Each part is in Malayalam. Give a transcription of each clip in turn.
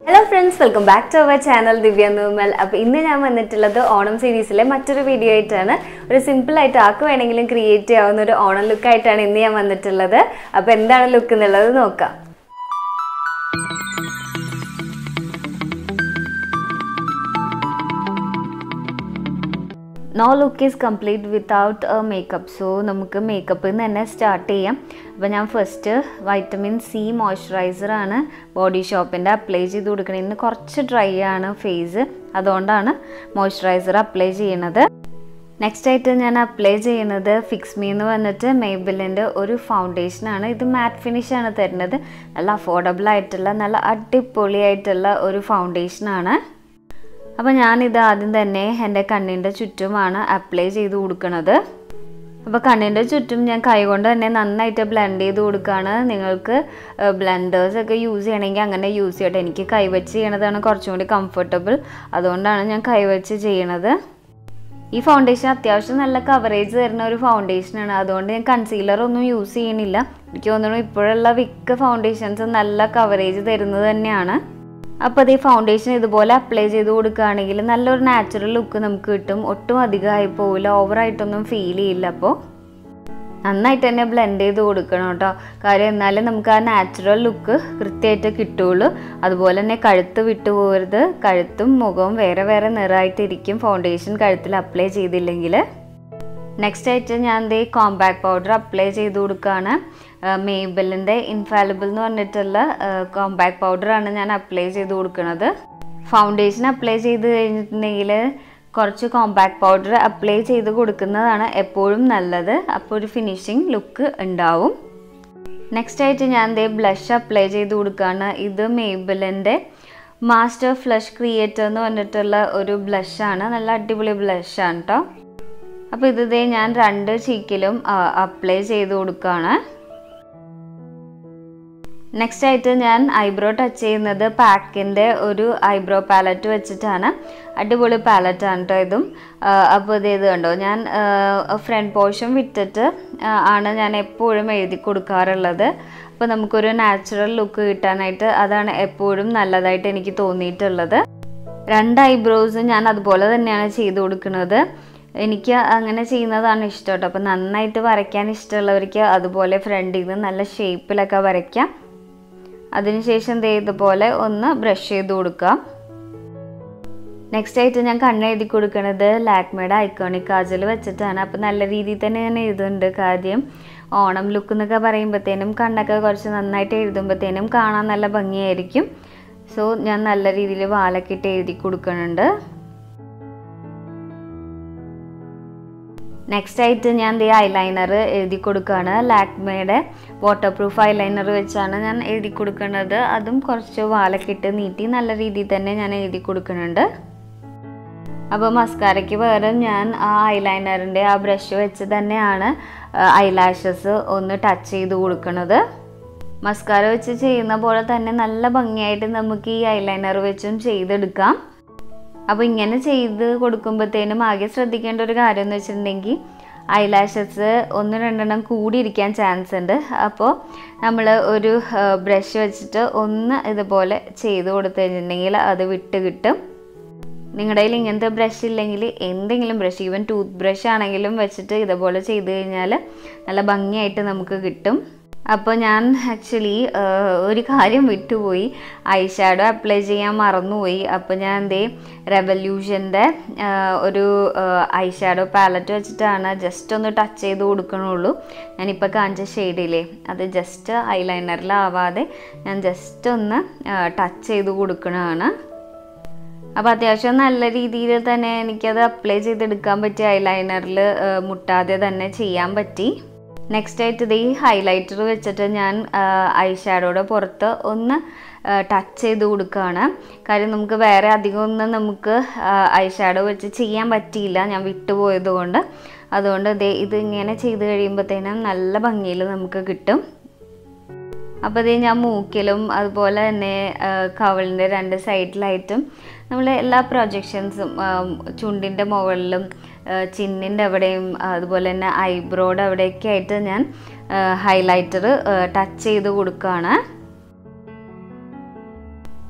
hello friends welcome back to our channel Divya Nirmal അപ്പോൾ ഇന്ന് ഞാൻ വന്നിട്ടുള്ളത് ഓണം സീരീസിലെ മറ്റൊരു വീഡിയോ ആയിട്ടാണ് ഒരു സിമ്പിൾ ആയിട്ട് ആർക്ക് വേണമെങ്കിലും ക്രിയേറ്റ് ചെയ്യാവുന്ന ഒരു ഓണം ലുക്ക് ആയിട്ടാണ് ഇന്ന് ഞാൻ വന്നിട്ടുള്ളത് അപ്പോൾ എന്താണ് ലുക്ക് എന്നുള്ളത് നോക്കാം no look is complete without a makeup so നമുക്ക് മേക്കപ്പിൽ നിന്ന് തന്നെ സ്റ്റാർട്ട് ചെയ്യാം അപ്പോൾ ഞാൻ ഫസ്റ്റ് വൈറ്റമിൻ സി മോയ്സ്ചറൈസറാണ് ബോഡി ഷോപ്പിൻ്റെ അപ്ലൈ ചെയ്ത് കൊടുക്കുന്നത് ഇന്ന് കുറച്ച് ഡ്രൈ ആണ് ഫേസ് അതുകൊണ്ടാണ് മോയ്സ്ചറൈസർ അപ്ലൈ ചെയ്യണത് നെക്സ്റ്റ് ആയിട്ട് ഞാൻ അപ്ലൈ ചെയ്യുന്നത് ഫിക്സ് മീ എന്ന് വന്നിട്ട് മെയ്ബിലിൻ്റെ ഒരു ഫൗണ്ടേഷനാണ് ഇത് മാറ്റ് ഫിനിഷ് ആണ് തരുന്നത് നല്ല അഫോർഡബിൾ ആയിട്ടുള്ള നല്ല അടിപൊളിയായിട്ടുള്ള ഒരു ഫൗണ്ടേഷനാണ് അപ്പോൾ ഞാനിത് ആദ്യം തന്നെ എൻ്റെ കണ്ണിൻ്റെ ചുറ്റുമാണ് അപ്ലൈ ചെയ്ത് കൊടുക്കുന്നത് അപ്പോൾ കണ്ണിൻ്റെ ചുറ്റും ഞാൻ കൈകൊണ്ട് തന്നെ നന്നായിട്ട് ബ്ലെൻഡ് ചെയ്ത് കൊടുക്കുകയാണ് നിങ്ങൾക്ക് ബ്ലെൻഡേഴ്സ് ഒക്കെ യൂസ് ചെയ്യണമെങ്കിൽ അങ്ങനെ യൂസ് ചെയ്യട്ടെ എനിക്ക് കൈവച്ച് ചെയ്യണതാണ് കുറച്ചും കൂടി കംഫർട്ടബിൾ അതുകൊണ്ടാണ് ഞാൻ കൈവച്ച് ചെയ്യണത് ഈ ഫൗണ്ടേഷൻ അത്യാവശ്യം നല്ല കവറേജ് തരുന്ന ഒരു ഫൗണ്ടേഷനാണ് അതുകൊണ്ട് ഞാൻ കൺസീലർ ഒന്നും യൂസ് ചെയ്യണില്ല എനിക്ക് തോന്നുന്നു ഇപ്പോഴുള്ള മിക്ക ഫൗണ്ടേഷൻസ് നല്ല കവറേജ് തരുന്നത് തന്നെയാണ് അപ്പോൾ അത് ഈ ഫൗണ്ടേഷൻ ഇതുപോലെ അപ്ലൈ ചെയ്ത് കൊടുക്കുകയാണെങ്കിൽ നല്ലൊരു നാച്ചുറൽ ലുക്ക് നമുക്ക് കിട്ടും ഒട്ടും അധികമായി പോവില്ല ഓവറായിട്ടൊന്നും ഫീൽ ചെയ്യില്ല അപ്പോൾ നന്നായിട്ട് തന്നെ ബ്ലെൻഡ് ചെയ്ത് കൊടുക്കണം കേട്ടോ കാര്യം എന്നാലും നമുക്ക് ആ നാച്ചുറൽ ലുക്ക് കൃത്യമായിട്ട് കിട്ടുള്ളൂ അതുപോലെ തന്നെ കഴുത്ത് വിട്ടുപോകരുത് കഴുത്തും മുഖവും വേറെ വേറെ നിറമായിട്ടിരിക്കും ഫൗണ്ടേഷൻ കഴുത്തിൽ അപ്ലൈ ചെയ്തില്ലെങ്കിൽ നെക്സ്റ്റ് ആയിട്ട് ഞാൻ ദേ കോമ്പാക്ട് പൗഡർ അപ്ലൈ ചെയ്ത് കൊടുക്കുകയാണ് മേബലിൻ്റെ ഇൻഫാലിബിൾ എന്ന് പറഞ്ഞിട്ടുള്ള കോമ്പാക്ട് പൗഡറാണ് ഞാൻ അപ്ലൈ ചെയ്ത് കൊടുക്കുന്നത് ഫൗണ്ടേഷൻ അപ്ലൈ ചെയ്ത് കഴിഞ്ഞിട്ടുണ്ടെങ്കിൽ കുറച്ച് കോമ്പാക്ട് പൗഡർ അപ്ലൈ ചെയ്ത് കൊടുക്കുന്നതാണ് എപ്പോഴും നല്ലത് അപ്പോൾ ഒരു ഫിനിഷിങ് ലുക്ക് ഉണ്ടാവും നെക്സ്റ്റ് ആയിട്ട് ഞാൻ ദേ ബ്ലഷ് അപ്ലൈ ചെയ്ത് കൊടുക്കുകയാണ് ഇത് മേബിലിൻ്റെ മാസ്റ്റർ ഫ്ലഷ് ക്രിയേറ്റർ എന്ന് പറഞ്ഞിട്ടുള്ള ഒരു ബ്ലഷാണ് നല്ല അടിപൊളി ബ്ലഷാണ് കേട്ടോ അപ്പോൾ ഇത് ദേ ഞാൻ രണ്ട് ചീക്കിലും അപ്ലൈ ചെയ്ത് കൊടുക്കുകയാണ് നെക്സ്റ്റ് ആയിട്ട് ഞാൻ ഐബ്രോ ടച്ച് ചെയ്യുന്നത് പാക്കിൻ്റെ ഒരു ഐബ്രോ പാലറ്റ് വെച്ചിട്ടാണ് അടിപൊളി പാലറ്റാണ് കേട്ടോ ഇതും അപ്പോൾ ഇത് ഇത് കണ്ടോ ഞാൻ ഫ്രണ്ട് പോർഷൻ വിട്ടിട്ട് ആണ് ഞാൻ എപ്പോഴും എഴുതി കൊടുക്കാറുള്ളത് അപ്പോൾ നമുക്കൊരു നാച്ചുറൽ ലുക്ക് കിട്ടാനായിട്ട് അതാണ് എപ്പോഴും നല്ലതായിട്ട് എനിക്ക് തോന്നിയിട്ടുള്ളത് രണ്ട് ഐബ്രോസും ഞാൻ അതുപോലെ തന്നെയാണ് ചെയ്ത് കൊടുക്കുന്നത് എനിക്ക് അങ്ങനെ ചെയ്യുന്നതാണ് ഇഷ്ടം കേട്ടോ അപ്പോൾ നന്നായിട്ട് വരയ്ക്കാൻ ഇഷ്ടമുള്ളവർക്ക് അതുപോലെ ഫ്രണ്ടിൽ നിന്ന് നല്ല ഷേപ്പിലൊക്കെ വരയ്ക്കാം അതിനുശേഷം ദേ ഇതുപോലെ ഒന്ന് ബ്രഷ് ചെയ്ത് കൊടുക്കാം നെക്സ്റ്റ് ആയിട്ട് ഞാൻ കണ്ണെഴുതി കൊടുക്കുന്നത് ലാക്മയുടെ ഐക്കോണിക് കാജൽ വെച്ചിട്ടാണ് അപ്പോൾ നല്ല രീതിയിൽ തന്നെ ഞാൻ എഴുതുന്നുണ്ട് കാര്യം ഓണം ലുക്ക് എന്നൊക്കെ പറയുമ്പോഴത്തേനും കണ്ണൊക്കെ കുറച്ച് നന്നായിട്ട് എഴുതുമ്പോഴത്തേനും കാണാൻ നല്ല ഭംഗിയായിരിക്കും സോ ഞാൻ നല്ല രീതിയിൽ വാലൊക്കെ ഇട്ട് എഴുതി കൊടുക്കുന്നുണ്ട് നെക്സ്റ്റ് ആയിട്ട് ഞാൻ ദി ഐലൈനർ എഴുതി കൊടുക്കുകയാണ് ലാക്മയുടെ വാട്ടർ പ്രൂഫ് ഐലൈനർ വെച്ചാണ് ഞാൻ എഴുതി കൊടുക്കുന്നത് അതും കുറച്ച് വാലൊക്കെ ഇട്ട് നീട്ടി നല്ല രീതിയിൽ തന്നെ ഞാൻ എഴുതി കൊടുക്കുന്നുണ്ട് അപ്പോൾ മസ്കാരയ്ക്ക് പകരം ഞാൻ ആ ഐലൈനറിൻ്റെ ആ ബ്രഷ് വെച്ച് തന്നെയാണ് ഐലാഷസ് ഒന്ന് ടച്ച് ചെയ്ത് കൊടുക്കുന്നത് മസ്കാര വെച്ച് ചെയ്യുന്ന പോലെ തന്നെ നല്ല ഭംഗിയായിട്ട് നമുക്ക് ഈ ഐലൈനർ വെച്ചും ചെയ്തെടുക്കാം അപ്പോൾ ഇങ്ങനെ ചെയ്ത് കൊടുക്കുമ്പോഴത്തേനും ആകെ ശ്രദ്ധിക്കേണ്ട ഒരു കാര്യം എന്ന് വെച്ചിട്ടുണ്ടെങ്കിൽ ഐലാഷസ് ഒന്ന് രണ്ടെണ്ണം കൂടിയിരിക്കാൻ ചാൻസ് ഉണ്ട് അപ്പോൾ നമ്മൾ ഒരു ബ്രഷ് വെച്ചിട്ട് ഒന്ന് ഇതുപോലെ ചെയ്ത് കൊടുത്തു കഴിഞ്ഞിട്ടുണ്ടെങ്കിൽ അത് വിട്ട് കിട്ടും നിങ്ങളുടെ കയ്യിൽ ഇങ്ങനത്തെ ബ്രഷ് ഇല്ലെങ്കിൽ എന്തെങ്കിലും ബ്രഷ് ഈവൻ ടൂത്ത് ബ്രഷ് ആണെങ്കിലും വെച്ചിട്ട് ഇതുപോലെ ചെയ്ത് കഴിഞ്ഞാൽ നല്ല ഭംഗിയായിട്ട് നമുക്ക് കിട്ടും അപ്പോൾ ഞാൻ ആക്ച്വലി ഒരു കാര്യം വിട്ടുപോയി ഐ ഷാഡോ അപ്ലൈ ചെയ്യാൻ മറന്നുപോയി അപ്പോൾ ഞാൻ എന്തേ റെവല്യൂഷൻ്റെ ഒരു ഐ ഷാഡോ പാലറ്റ് വെച്ചിട്ടാണ് ജസ്റ്റ് ഒന്ന് ടച്ച് ചെയ്ത് കൊടുക്കണുള്ളൂ ഞാനിപ്പോൾ കാണിച്ച ഷെയ്ഡില്ലേ അത് ജസ്റ്റ് ഐലൈനറിലാവാതെ ഞാൻ ജസ്റ്റ് ഒന്ന് ടച്ച് ചെയ്ത് കൊടുക്കണതാണ് അപ്പോൾ അത്യാവശ്യം നല്ല രീതിയിൽ തന്നെ എനിക്കത് അപ്ലൈ ചെയ്തെടുക്കാൻ പറ്റി ഐലൈനറിൽ മുട്ടാതെ തന്നെ ചെയ്യാൻ പറ്റി നെക്സ്റ്റ് ആയിട്ട് ഇത് ഈ ഹൈലൈറ്റർ വെച്ചിട്ട് ഞാൻ ഐ ഷാഡോയുടെ പുറത്ത് ഒന്ന് ടച്ച് ചെയ്ത് കൊടുക്കുകയാണ് കാര്യം നമുക്ക് വേറെ അധികം ഒന്നും നമുക്ക് ഐ ഷാഡോ വെച്ച് ചെയ്യാൻ പറ്റിയില്ല ഞാൻ വിട്ടുപോയത് കൊണ്ട് അതുകൊണ്ട് ദേ ഇത് ഇങ്ങനെ ചെയ്ത് കഴിയുമ്പോഴത്തേനും നല്ല ഭംഗിയിൽ നമുക്ക് കിട്ടും അപ്പോൾ ഇത് ഞാൻ മൂക്കിലും അതുപോലെ തന്നെ കവളിൻ്റെ രണ്ട് സൈഡിലായിട്ടും നമ്മൾ എല്ലാ പ്രൊജക്ഷൻസും ചുണ്ടിൻ്റെ മുകളിലും ചിന്നിൻ്റെ അവിടെയും അതുപോലെ തന്നെ ഐബ്രോയുടെ അവിടെയൊക്കെ ആയിട്ട് ഞാൻ ഹൈലൈറ്റർ ടച്ച് ചെയ്ത് കൊടുക്കുകയാണ്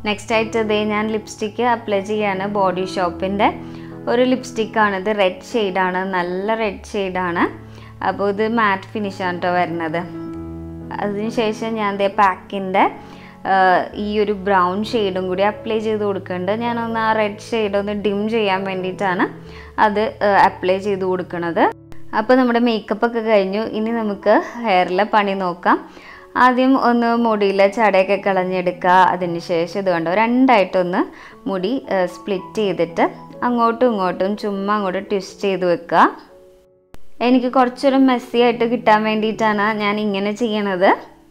നെക്സ്റ്റ് ആയിട്ട് ഇതേ ഞാൻ ലിപ്സ്റ്റിക്ക് അപ്ലൈ ചെയ്യാണ് ബോഡി ഷോപ്പിൻ്റെ ഒരു ലിപ്സ്റ്റിക്കാണ് ഇത് റെഡ് ഷെയ്ഡാണ് നല്ല റെഡ് ഷെയ്ഡാണ് അപ്പോൾ ഇത് മാറ്റ് ഫിനിഷാണ് കേട്ടോ വരുന്നത് അതിനുശേഷം ഞാൻ ദേ പാക്കിൻ്റെ ഈ ഒരു ബ്രൗൺ ഷെയ്ഡും കൂടി അപ്ലൈ ചെയ്ത് കൊടുക്കുന്നുണ്ട് ഞാനൊന്ന് ആ റെഡ് ഷെയ്ഡ് ഒന്ന് ഡിം ചെയ്യാൻ വേണ്ടിയിട്ടാണ് അത് അപ്ലൈ ചെയ്ത് കൊടുക്കുന്നത് അപ്പോൾ നമ്മുടെ മേക്കപ്പ് ഒക്കെ കഴിഞ്ഞു ഇനി നമുക്ക് ഹെയറിലെ പണി നോക്കാം ആദ്യം ഒന്ന് മുടിയിലെ ചടയൊക്കെ കളഞ്ഞെടുക്കുക അതിന് ശേഷം ഇത് കണ്ടോ രണ്ടായിട്ടൊന്ന് മുടി സ്പ്ലിറ്റ് ചെയ്തിട്ട് അങ്ങോട്ടും ഇങ്ങോട്ടും ചുമ്മാ അങ്ങോട്ട് ട്വിസ്റ്റ് ചെയ്ത് വെക്കുക എനിക്ക് കുറച്ചൊരു മെസ്സി ആയിട്ട് കിട്ടാൻ വേണ്ടിയിട്ടാണ് ഞാൻ ഇങ്ങനെ ചെയ്യണത്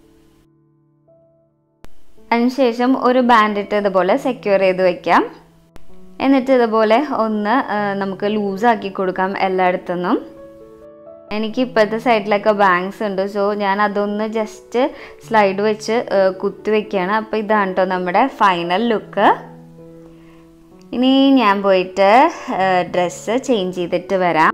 അതിനുശേഷം ഒരു ബാൻഡിട്ട് ഇതുപോലെ സെക്യൂർ ചെയ്ത് വെക്കാം എന്നിട്ട് ഇതുപോലെ ഒന്ന് നമുക്ക് ലൂസാക്കി കൊടുക്കാം എല്ലായിടത്തുനിന്നും എനിക്ക് ഇപ്പോഴത്തെ സൈഡിലൊക്കെ ബാങ്ക്സ് ഉണ്ട് സോ ഞാൻ അതൊന്ന് ജസ്റ്റ് സ്ലൈഡ് വെച്ച് കുത്തി വെക്കുകയാണ് അപ്പോൾ ഇതാണ് കേട്ടോ നമ്മുടെ ഫൈനൽ ലുക്ക് ഇനി ഞാൻ പോയിട്ട് ഡ്രസ്സ് ചേഞ്ച് ചെയ്തിട്ട് വരാം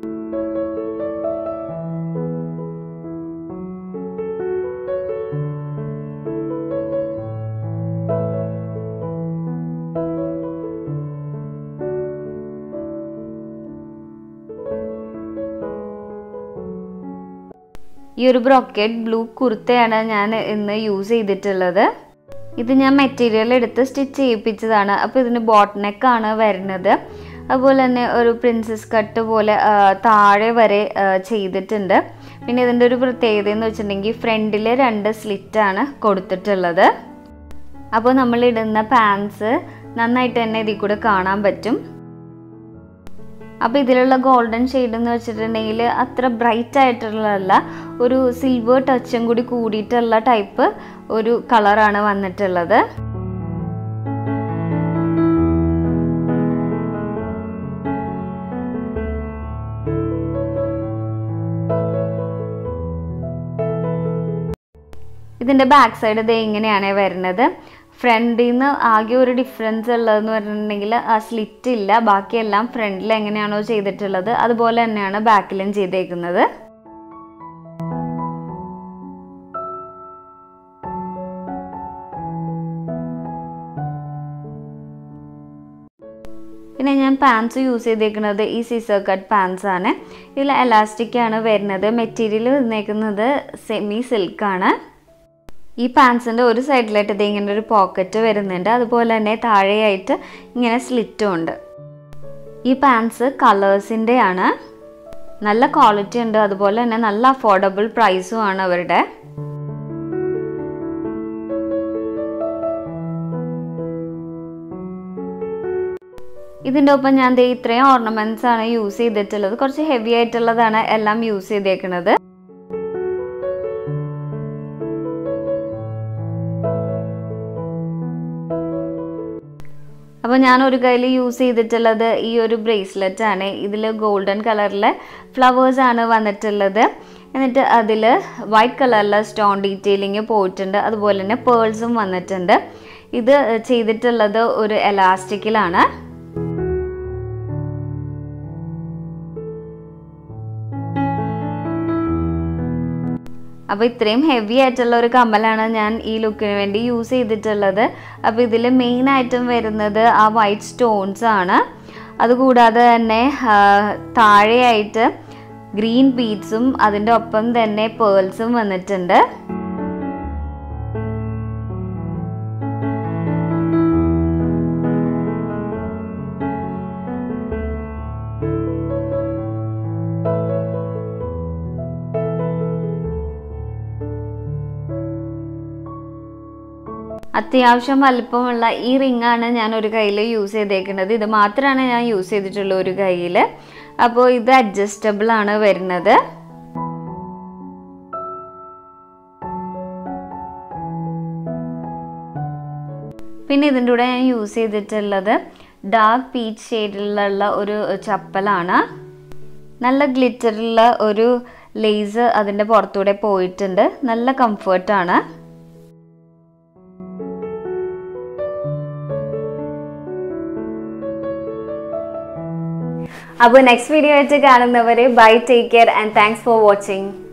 ഈ ഒരു ബ്രോക്കേഡ് ബ്ലൂ കുർത്തയാണ് ഞാൻ ഇന്ന് യൂസ് ചെയ്തിട്ടുള്ളത് ഇത് ഞാൻ മെറ്റീരിയൽ എടുത്ത് സ്റ്റിച്ച് ചെയ്യിപ്പിച്ചതാണ് അപ്പോൾ ഇതിന് ബോട്ട് നെക്കാണ് വരുന്നത് അതുപോലെ തന്നെ ഒരു പ്രിൻസസ് കട്ട് പോലെ താഴെ വരെ ചെയ്തിട്ടുണ്ട് പിന്നെ ഇതിൻ്റെ ഒരു പ്രത്യേകത എന്ന് വെച്ചിട്ടുണ്ടെങ്കിൽ ഫ്രണ്ടിൽ രണ്ട് സ്ലിറ്റാണ് കൊടുത്തിട്ടുള്ളത് അപ്പോൾ നമ്മൾ ഇടുന്ന പാൻസ് നന്നായിട്ട് തന്നെ ഇതിൽ കൂടെ കാണാൻ പറ്റും അപ്പോൾ ഇതിലുള്ള ഗോൾഡൻ ഷെയ്ഡ് എന്ന് വെച്ചിട്ടുണ്ടെങ്കിൽ അത്ര ബ്രൈറ്റ് ആയിട്ടുള്ളതല്ല ഒരു സിൽവർ ടച്ചും കൂടി കൂടിയിട്ടുള്ള ടൈപ്പ് ഒരു കളറാണ് വന്നിട്ടുള്ളത് ഇതിൻ്റെ ബാക്ക് സൈഡ് ഇത് ഇങ്ങനെയാണ് വരുന്നത് ഫ്രണ്ടിൽ നിന്ന് ആകെ ഒരു ഡിഫറൻസ് ഉള്ളതെന്ന് പറഞ്ഞിട്ടുണ്ടെങ്കിൽ ആ സ്ലിറ്റ് ഇല്ല ബാക്കിയെല്ലാം ഫ്രണ്ടിൽ എങ്ങനെയാണോ ചെയ്തിട്ടുള്ളത് അതുപോലെ തന്നെയാണ് ബാക്കിലും ചെയ്തേക്കുന്നത് പിന്നെ ഞാൻ പാൻസ് യൂസ് ചെയ്തേക്കുന്നത് ഈ സീസർ കട്ട് പാൻസ് ആണ് ഇതിൽ എലാസ്റ്റിക് ആണ് വരുന്നത് മെറ്റീരിയൽ വന്നേക്കുന്നത് സെമി സിൽക്കാണ് ഈ പാൻസിൻ്റെ ഒരു സൈഡിലായിട്ട് ഇത് ഇങ്ങനെ ഒരു പോക്കറ്റ് വരുന്നുണ്ട് അതുപോലെ തന്നെ താഴെയായിട്ട് ഇങ്ങനെ സ്ലിറ്റും ഉണ്ട് ഈ പാൻസ് കളേഴ്സിൻ്റെ ആണ് നല്ല ക്വാളിറ്റി ഉണ്ട് അതുപോലെ തന്നെ നല്ല അഫോർഡബിൾ പ്രൈസും ആണ് അവരുടെ ഇതിൻ്റെ ഒപ്പം ഞാൻ ദേ ഇത്രയും ഓർണമെൻറ്റ്സ് ആണ് യൂസ് ചെയ്തിട്ടുള്ളത് കുറച്ച് ഹെവി ആയിട്ടുള്ളതാണ് എല്ലാം യൂസ് ചെയ്തേക്കുന്നത് അപ്പോൾ ഞാൻ ഒരു കയ്യിൽ യൂസ് ചെയ്തിട്ടുള്ളത് ഈ ഒരു ബ്രേസ്ലെറ്റ് ആണ് ഇതിൽ ഗോൾഡൻ കളറിലെ ഫ്ലവേഴ്സ് ആണ് വന്നിട്ടുള്ളത് എന്നിട്ട് അതിൽ വൈറ്റ് കളറിലെ സ്റ്റോൺ ഡീറ്റെയിലിങ് പോയിട്ടുണ്ട് അതുപോലെ തന്നെ പേൾസും വന്നിട്ടുണ്ട് ഇത് ചെയ്തിട്ടുള്ളത് ഒരു എലാസ്റ്റിക്കിലാണ് അപ്പോൾ ഇത്രയും ഹെവി ആയിട്ടുള്ള ഒരു കമ്മലാണ് ഞാൻ ഈ ലുക്കിന് വേണ്ടി യൂസ് ചെയ്തിട്ടുള്ളത് അപ്പോൾ ഇതിൽ മെയിൻ ആയിട്ടും വരുന്നത് ആ വൈറ്റ് സ്റ്റോൺസ് ആണ് അതുകൂടാതെ തന്നെ താഴെയായിട്ട് ഗ്രീൻ ബീഡ്സും അതിൻ്റെ ഒപ്പം തന്നെ പേൾസും വന്നിട്ടുണ്ട് അത്യാവശ്യം വലിപ്പമുള്ള ഈ റിങ്ങാണ് ഞാൻ ഒരു കയ്യിൽ യൂസ് ചെയ്തേക്കുന്നത് ഇത് മാത്രമാണ് ഞാൻ യൂസ് ചെയ്തിട്ടുള്ള ഒരു കയ്യിൽ അപ്പോൾ ഇത് അഡ്ജസ്റ്റബിൾ ആണ് വരുന്നത് പിന്നെ ഇതിൻ്റെ കൂടെ ഞാൻ യൂസ് ചെയ്തിട്ടുള്ളത് ഡാർക്ക് പീച്ച് ഷെയ്ഡിലുള്ള ഒരു ചപ്പലാണ് നല്ല ഗ്ലിറ്ററുള്ള ഒരു ലേസ് അതിൻ്റെ പുറത്തൂടെ പോയിട്ടുണ്ട് നല്ല കംഫർട്ടാണ് അപ്പോൾ നെക്സ്റ്റ് വീഡിയോ ആയിട്ട് കാണുന്നവരെ bye take care and thanks for watching